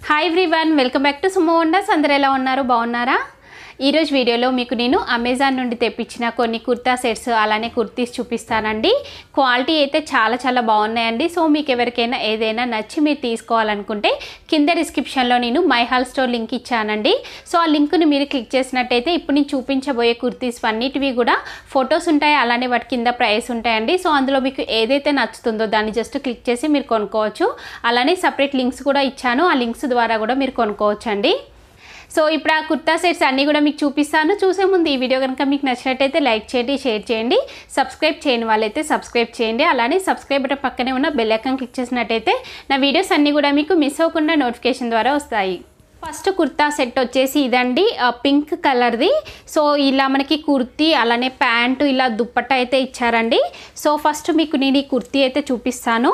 hi everyone welcome back to Sumo Wonders అందరు ఎలా ఉన్నారు బాగున్నారా ఈరోజు వీడియోలో మీకు నేను అమెజాన్ నుండి తెప్పించిన కొన్ని కుర్తా సెట్స్ అలానే కుర్తీస్ చూపిస్తానండి క్వాలిటీ అయితే చాలా చాలా బాగున్నాయండి సో మీకు ఎవరికైనా ఏదైనా నచ్చి మీరు తీసుకోవాలనుకుంటే కింద డిస్క్రిప్షన్లో నేను మై హాల్ స్టోర్ లింక్ ఇచ్చానండి సో ఆ లింక్ని మీరు క్లిక్ చేసినట్టయితే ఇప్పుడు నేను చూపించబోయే కుర్తీస్ అన్నిటివి కూడా ఫొటోస్ ఉంటాయి అలానే వాటి కింద ప్రైస్ ఉంటాయండి సో అందులో మీకు ఏదైతే నచ్చుతుందో దాన్ని జస్ట్ క్లిక్ చేసి మీరు కొనుక్కోవచ్చు అలానే సపరేట్ లింక్స్ కూడా ఇచ్చాను ఆ లింక్స్ ద్వారా కూడా మీరు కొనుక్కోవచ్చు అండి సో ఇప్పుడు ఆ కుర్తా సెట్స్ అన్నీ కూడా మీకు చూపిస్తాను చూసే ముందు ఈ వీడియో కనుక మీకు నచ్చినట్టయితే లైక్ చేయండి షేర్ చేయండి సబ్స్క్రైబ్ చేయని వాళ్ళైతే సబ్స్క్రైబ్ చేయండి అలానే సబ్స్క్రైబ్ బటన్ పక్కనే ఉన్న బెల్ ఐకాన్ క్లిక్ చేసినట్టయితే నా వీడియోస్ అన్నీ కూడా మీకు మిస్ అవ్వకుండా నోటిఫికేషన్ ద్వారా వస్తాయి ఫస్ట్ కుర్తా సెట్ వచ్చేసి ఇదండి ఆ, పింక్ కలర్ది సో ఇలా మనకి కుర్తీ అలానే ప్యాంటు ఇలా దుప్పట్ట అయితే ఇచ్చారండి సో ఫస్ట్ మీకు నేను ఈ కుర్తీ అయితే చూపిస్తాను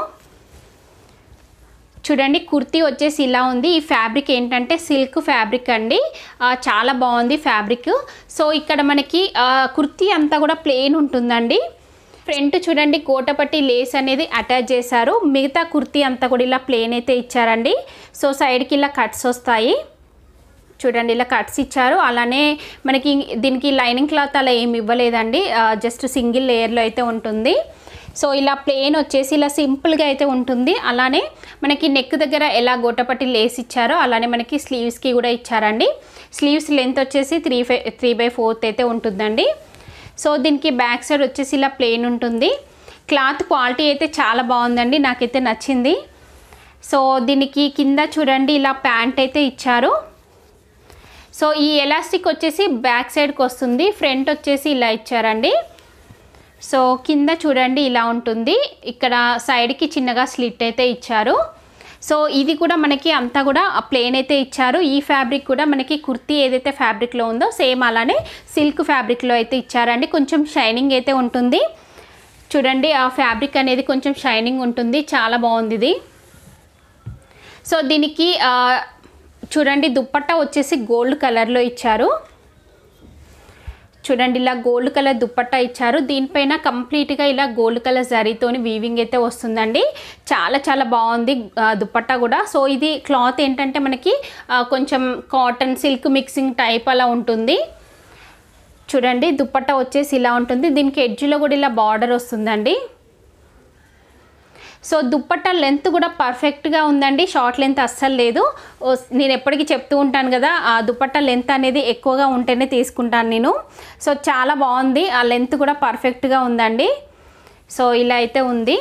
చూడండి కుర్తీ వచ్చేసి ఇలా ఉంది ఈ ఫ్యాబ్రిక్ ఏంటంటే సిల్క్ ఫ్యాబ్రిక్ అండి ఆ, చాలా బాగుంది ఫ్యాబ్రిక్ సో ఇక్కడ మనకి ఆ, కుర్తీ అంతా కూడా ప్లెయిన్ ఉంటుందండి ఫ్రంట్ చూడండి కోటపట్టి లేస్ అనేది అటాచ్ చేశారు మిగతా కుర్తీ అంతా కూడా ఇలా ప్లెయిన్ అయితే ఇచ్చారండి సో సైడ్కి ఇలా కట్స్ వస్తాయి చూడండి ఇలా కట్స్ ఇచ్చారు అలానే మనకి దీనికి లైనింగ్ క్లాత్ అలా ఏమి ఇవ్వలేదండి జస్ట్ సింగిల్ లేయర్లో అయితే ఉంటుంది సో ఇలా ప్లెయిన్ వచ్చేసి ఇలా సింపుల్గా అయితే ఉంటుంది అలానే మనకి నెక్ దగ్గర ఎలా గోటపట్టి లేస్ ఇచ్చారో అలానే మనకి స్లీవ్స్కి కూడా ఇచ్చారండి స్లీవ్స్ లెంత్ వచ్చేసి త్రీ ఫై త్రీ బై ఫోర్త్ అయితే ఉంటుందండి సో దీనికి బ్యాక్ సైడ్ వచ్చేసి ఇలా ప్లెయిన్ ఉంటుంది క్లాత్ క్వాలిటీ అయితే చాలా బాగుందండి నాకైతే నచ్చింది సో దీనికి కింద చూడండి ఇలా ప్యాంట్ అయితే ఇచ్చారు సో ఈ ఎలాస్టిక్ వచ్చేసి బ్యాక్ సైడ్కి వస్తుంది ఫ్రంట్ వచ్చేసి ఇలా ఇచ్చారండి సో కింద చూడండి ఇలా ఉంటుంది ఇక్కడ సైడ్కి చిన్నగా స్లిట్ అయితే ఇచ్చారు సో ఇది కూడా మనకి అంతా కూడా ప్లేన్ అయితే ఇచ్చారు ఈ ఫ్యాబ్రిక్ కూడా మనకి కుర్తీ ఏదైతే ఫ్యాబ్రిక్లో ఉందో సేమ్ అలానే సిల్క్ ఫ్యాబ్రిక్లో అయితే ఇచ్చారండి కొంచెం షైనింగ్ అయితే ఉంటుంది చూడండి ఆ ఫ్యాబ్రిక్ అనేది కొంచెం షైనింగ్ ఉంటుంది చాలా బాగుంది ఇది సో దీనికి ఆ, చూడండి దుప్పట్టా వచ్చేసి గోల్డ్ కలర్లో ఇచ్చారు చూడండి ఇలా గోల్డ్ కలర్ దుప్పట్టా ఇచ్చారు దీనిపైన కంప్లీట్గా ఇలా గోల్డ్ కలర్ జరీతోని వీవింగ్ అయితే వస్తుందండి చాలా చాలా బాగుంది ఆ, దుప్పట్టా కూడా సో ఇది క్లాత్ ఏంటంటే మనకి ఆ, కొంచెం కాటన్ సిల్క్ మిక్సింగ్ టైప్ అలా ఉంటుంది చూడండి దుప్పట్టా వచ్చేసి ఇలా ఉంటుంది దీనికి ఎడ్జ్లో కూడా ఇలా బార్డర్ వస్తుందండి సో దుప్పట్టా లెంత్ కూడా పర్ఫెక్ట్గా ఉందండి షార్ట్ లెంత్ అస్సలు లేదు ఓ, నేను ఎప్పటికీ చెప్తూ ఉంటాను కదా ఆ దుప్పట్టా లెంత్ అనేది ఎక్కువగా ఉంటేనే తీసుకుంటాను నేను సో చాలా బాగుంది ఆ లెంత్ కూడా పర్ఫెక్ట్గా ఉందండి సో ఇలా అయితే ఉంది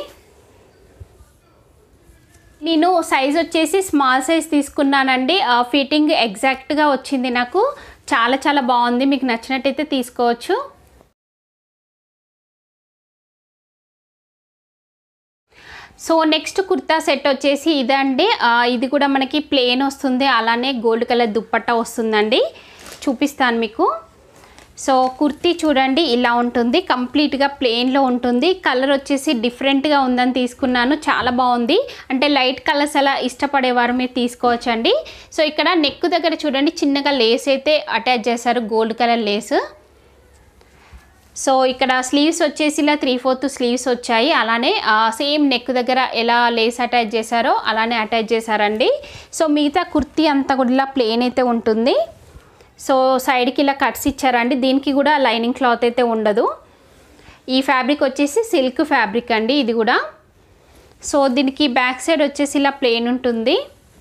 నేను సైజ్ వచ్చేసి స్మాల్ సైజ్ తీసుకున్నానండి ఆ ఫిట్టింగ్ ఎగ్జాక్ట్గా వచ్చింది నాకు చాలా చాలా బాగుంది మీకు నచ్చినట్టయితే తీసుకోవచ్చు సో నెక్స్ట్ కుర్తా సెట్ వచ్చేసి ఇదండి ఆ, ఇది కూడా మనకి ప్లెయిన్ వస్తుంది అలానే గోల్డ్ కలర్ దుప్పట్టా వస్తుందండి చూపిస్తాను మీకు సో కుర్తీ చూడండి ఇలా ఉంటుంది కంప్లీట్గా ప్లెయిన్లో ఉంటుంది కలర్ వచ్చేసి డిఫరెంట్గా ఉందని తీసుకున్నాను చాలా బాగుంది అంటే లైట్ కలర్స్ అలా ఇష్టపడేవారు మీరు తీసుకోవచ్చండి సో ఇక్కడ నెక్ దగ్గర చూడండి చిన్నగా లేస్ అయితే అటాచ్ చేశారు గోల్డ్ కలర్ లేస్ సో ఇక్కడ స్లీవ్స్ వచ్చేసి ఇలా త్రీ ఫోర్త్ స్లీవ్స్ వచ్చాయి అలానే సేమ్ నెక్ దగ్గర ఎలా లేస్ అటాచ్ చేశారో అలానే అటాచ్ చేశారండి సో మిగతా కుర్తీ అంతా కూడా ఇలా ప్లెయిన్ అయితే ఉంటుంది సో సైడ్కి ఇలా కట్స్ ఇచ్చారండి దీనికి కూడా లైనింగ్ క్లాత్ అయితే ఉండదు ఈ ఫ్యాబ్రిక్ వచ్చేసి సిల్క్ ఫ్యాబ్రిక్ అండి ఇది కూడా సో దీనికి బ్యాక్ సైడ్ వచ్చేసి ఇలా ప్లెయిన్ ఉంటుంది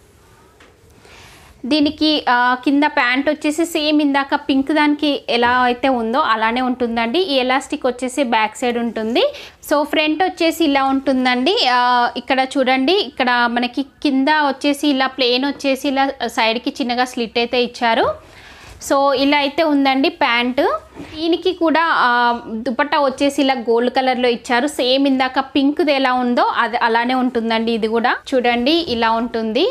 దీనికి ఆ, కింద ప్యాంట్ వచ్చేసి సేమ్ ఇందాక పింక్ దానికి ఎలా అయితే ఉందో అలానే ఉంటుందండి ఈ ఎలాస్టిక్ వచ్చేసి బ్యాక్ సైడ్ ఉంటుంది సో ఫ్రంట్ వచ్చేసి ఇలా ఉంటుందండి ఆ, ఇక్కడ చూడండి ఇక్కడ మనకి కింద వచ్చేసి ఇలా ప్లెయిన్ వచ్చేసి ఇలా సైడ్కి చిన్నగా స్లిట్ అయితే ఇచ్చారు సో ఇలా అయితే ఉందండి ప్యాంటు దీనికి కూడా ఆ, దుపట్టా వచ్చేసి ఇలా గోల్డ్ కలర్లో ఇచ్చారు సేమ్ ఇందాక పింక్ది ఎలా ఉందో అది అలానే ఉంటుందండి ఇది కూడా చూడండి ఇలా ఉంటుంది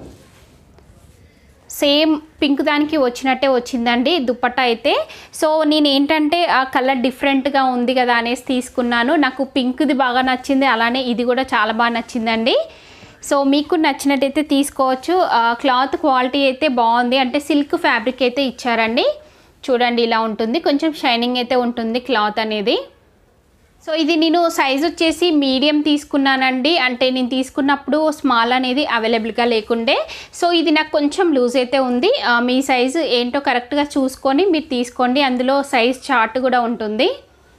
సేమ్ పింక్ దానికి వచ్చినట్టే వచ్చిందండి దుప్పట్టా అయితే సో నేను ఏంటంటే ఆ కలర్ డిఫరెంట్గా ఉంది కదా అనేసి తీసుకున్నాను నాకు పింక్ది బాగా నచ్చింది అలానే ఇది కూడా చాలా బాగా నచ్చిందండి సో మీకు నచ్చినట్టయితే తీసుకోవచ్చు ఆ, క్లాత్ క్వాలిటీ అయితే బాగుంది అంటే సిల్క్ ఫ్యాబ్రిక్ అయితే ఇచ్చారండి చూడండి ఇలా ఉంటుంది కొంచెం షైనింగ్ అయితే ఉంటుంది క్లాత్ అనేది సో ఇది నేను సైజ్ వచ్చేసి మీడియం తీసుకున్నానండి అంటే నేను తీసుకున్నప్పుడు స్మాల్ అనేది అవైలబుల్గా లేకుండే సో ఇది నాకు కొంచెం లూజ్ అయితే ఉంది ఆ, మీ సైజు ఏంటో కరెక్ట్గా చూసుకొని మీరు తీసుకోండి అందులో సైజ్ చార్ట్ కూడా ఉంటుంది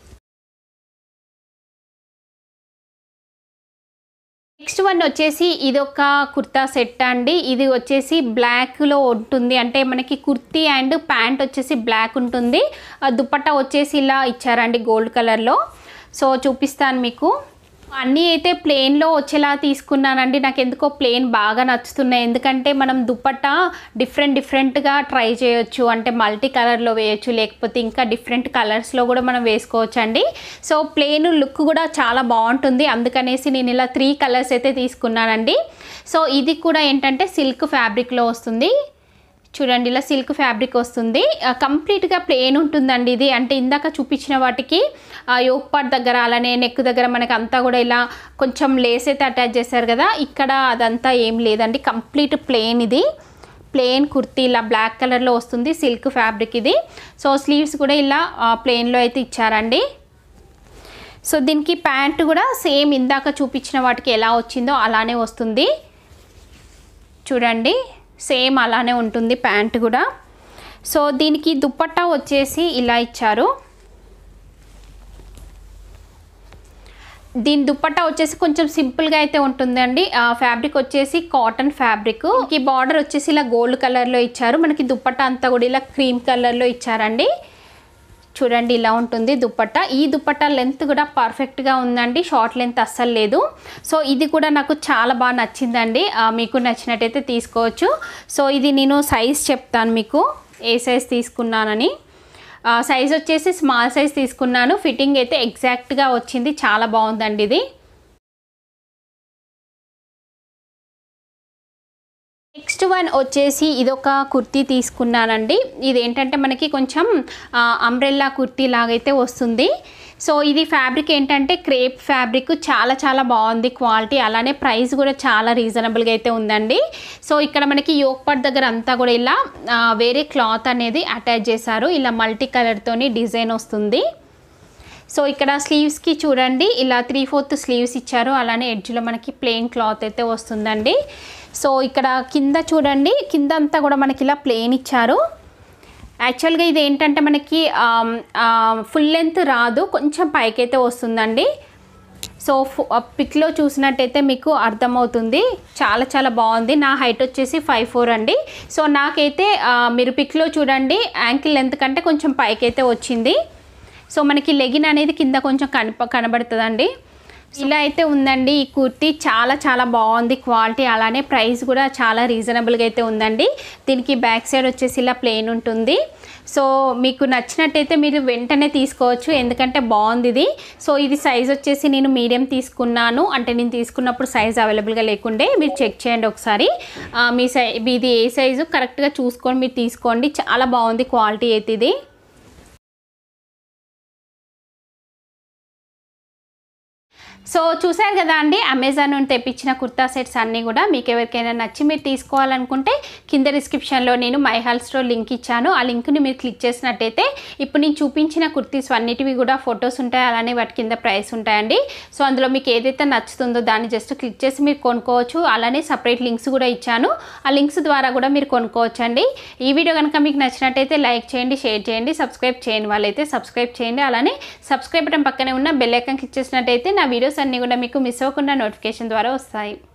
నెక్స్ట్ వన్ వచ్చేసి ఇది ఒక కుర్తా సెట్ అండి ఇది వచ్చేసి బ్లాక్లో ఉంటుంది అంటే మనకి కుర్తీ అండ్ ప్యాంట్ వచ్చేసి బ్లాక్ ఉంటుంది ఆ దుపట్టా వచ్చేసి ఇలా ఇచ్చారండి గోల్డ్ కలర్లో సో చూపిస్తాను మీకు అన్నీ అయితే ప్లెయిన్లో వచ్చేలా తీసుకున్నానండి నాకు ఎందుకో ప్లెయిన్ బాగా నచ్చుతున్నాయి ఎందుకంటే మనం దుపట్టా డిఫరెంట్ డిఫరెంట్గా ట్రై చేయొచ్చు అంటే మల్టీ కలర్లో వేయొచ్చు లేకపోతే ఇంకా డిఫరెంట్ కలర్స్లో కూడా మనం వేసుకోవచ్చు అండి సో ప్లెయిన్ లుక్ కూడా చాలా బాగుంటుంది అందుకనేసి నేను ఇలా త్రీ కలర్స్ అయితే తీసుకున్నానండి సో ఇది కూడా ఏంటంటే సిల్క్ ఫ్యాబ్రిక్లో వస్తుంది చూడండి ఇలా సిల్క్ ఫ్యాబ్రిక్ వస్తుంది ఆ, కంప్లీట్గా ప్లెయిన్ ఉంటుందండి ఇది అంటే ఇందాక చూపించిన వాటికి ఆ, యోక్ పార్ట్ దగ్గర అలానే నెక్ దగ్గర మనకి అంతా కూడా ఇలా కొంచెం లేస్ అయితే అటాచ్ చేశారు కదా ఇక్కడ అదంతా ఏం లేదండి కంప్లీట్ ప్లెయిన్ ఇది ప్లెయిన్ కుర్తీ ఇలా బ్లాక్ కలర్లో వస్తుంది సిల్క్ ఫ్యాబ్రిక్ ఇది సో స్లీవ్స్ కూడా ఇలా ప్లెయిన్లో అయితే ఇచ్చారండి సో దీనికి ప్యాంట్ కూడా సేమ్ ఇందాక చూపించిన వాటికి ఎలా వచ్చిందో అలానే వస్తుంది చూడండి సేమ్ అలానే ఉంటుంది ప్యాంట్ కూడా సో దీనికి దుపట్టా వచ్చేసి ఇలా ఇచ్చారు దీని దుపట్టా వచ్చేసి కొంచెం సింపుల్గా అయితే ఉంటుందండి ఆ ఫ్యాబ్రిక్ వచ్చేసి కాటన్ ఫ్యాబ్రిక్ ఈ బార్డర్ వచ్చేసి ఇలా గోల్డ్ కలర్లో ఇచ్చారు మనకి దుపట్టా అంతా కూడా ఇలా క్రీమ్ కలర్లో ఇచ్చారండి చూడండి ఇలా ఉంటుంది దుపట్టా ఈ దుపట్టా లెంత్ కూడా పర్ఫెక్ట్గా ఉందండి షార్ట్ లెంత్ అస్సలు లేదు సో ఇది కూడా నాకు చాలా బాగా నచ్చిందండి ఆ, మీకు నచ్చినట్టయితే తీసుకోవచ్చు సో ఇది నేను సైజ్ చెప్తాను మీకు ఏ సైజ్ తీసుకున్నానని ఆ, సైజ్ వచ్చేసి స్మాల్ సైజ్ తీసుకున్నాను ఫిట్టింగ్ అయితే ఎగ్జాక్ట్గా వచ్చింది చాలా బాగుందండి ఇది నెక్స్ట్ వన్ వచ్చేసి ఇదొక కుర్తీ తీసుకున్నానండి ఇది ఏంటంటే మనకి కొంచెం అంబ్రెల్లా కుర్తీ లాగైతే వస్తుంది సో ఇది ఫ్యాబ్రిక్ ఏంటంటే క్రేప్ ఫ్యాబ్రిక్ చాలా చాలా బాగుంది క్వాలిటీ అలానే ప్రైస్ కూడా చాలా రీజనబుల్గా అయితే ఉందండి సో ఇక్కడ మనకి యోక్ పార్ట్ దగ్గర అంతా కూడా ఇలా ఆ, వేరే క్లాత్ అనేది అటాచ్ చేశారు ఇలా మల్టీ కలర్తోని డిజైన్ వస్తుంది సో ఇక్కడ స్లీవ్స్కి చూడండి ఇలా త్రీ ఫోర్త్ స్లీవ్స్ ఇచ్చారు అలానే ఎడ్జ్లో మనకి ప్లెయిన్ క్లాత్ అయితే వస్తుందండి సో ఇక్కడ కింద చూడండి కింద అంతా కూడా మనకి ఇలా ప్లెయిన్ ఇచ్చారు యాక్చువల్గా ఇది ఏంటంటే మనకి ఫుల్ లెంత్ రాదు కొంచెం పైకైతే వస్తుందండి సో పిక్లో చూసినట్టయితే మీకు అర్థమవుతుంది చాలా చాలా బాగుంది నా హైట్ వచ్చేసి ఫైవ్ ఫోర్ అండి సో నాకైతే ఆ, మీరు పిక్లో చూడండి యాంకిల్ లెంత్ కంటే కొంచెం పైకైతే వచ్చింది సో మనకి లెగిన్ అనేది కింద కొంచెం కనప కనబడుతుందండి ఇలా అయితే ఉందండి ఈ కుర్తీ చాలా చాలా బాగుంది క్వాలిటీ అలానే ప్రైస్ కూడా చాలా రీజనబుల్గా అయితే ఉందండి దీనికి బ్యాక్ సైడ్ వచ్చేసి ఇలా ప్లెయిన్ ఉంటుంది సో మీకు నచ్చినట్టయితే మీరు వెంటనే తీసుకోవచ్చు ఎందుకంటే బాగుంది ఇది సో ఇది సైజ్ వచ్చేసి నేను మీడియం తీసుకున్నాను అంటే నేను తీసుకున్నప్పుడు సైజ్ అవైలబుల్గా లేకుండే మీరు చెక్ చేయండి ఒకసారి ఆ, మీ సై ఇది ఏ సైజు కరెక్ట్గా చూసుకొని మీరు తీసుకోండి చాలా బాగుంది క్వాలిటీ అయితే ఇది సో చూసారు కదా అండి అమెజాన్ నుండి తెప్పించిన కుర్తా సెట్స్ అన్నీ కూడా మీకు ఎవరికైనా నచ్చి మీరు తీసుకోవాలనుకుంటే కింద డిస్క్రిప్షన్లో నేను మై హాల్ స్టోర్ లింక్ ఇచ్చాను ఆ లింక్ని మీరు క్లిక్ చేసినట్టయితే ఇప్పుడు నేను చూపించిన కుర్తీస్ అన్నిటివి కూడా ఫొటోస్ ఉంటాయి అలానే వాటి కింద ప్రైస్ ఉంటాయండి సో అందులో మీకు ఏదైతే నచ్చుతుందో దాన్ని జస్ట్ క్లిక్ చేసి మీరు కొనుక్కోవచ్చు అలానే సపరేట్ లింక్స్ కూడా ఇచ్చాను ఆ లింక్స్ ద్వారా కూడా మీరు కొనుక్కోవచ్చు అండి ఈ వీడియో కనుక మీకు నచ్చినట్టయితే లైక్ చేయండి షేర్ చేయండి సబ్స్క్రైబ్ చేయని వాళ్ళైతే సబ్స్క్రైబ్ చేయండి అలానే సబ్స్క్రైబ్ బటన్ పక్కనే ఉన్న బెల్ ఐకాన్ క్లిక్ చేసినట్టయితే నా వీడియోస్ అన్నీ కూడా మీకు మిస్ అవ్వకుండా నోటిఫికేషన్ ద్వారా వస్తాయి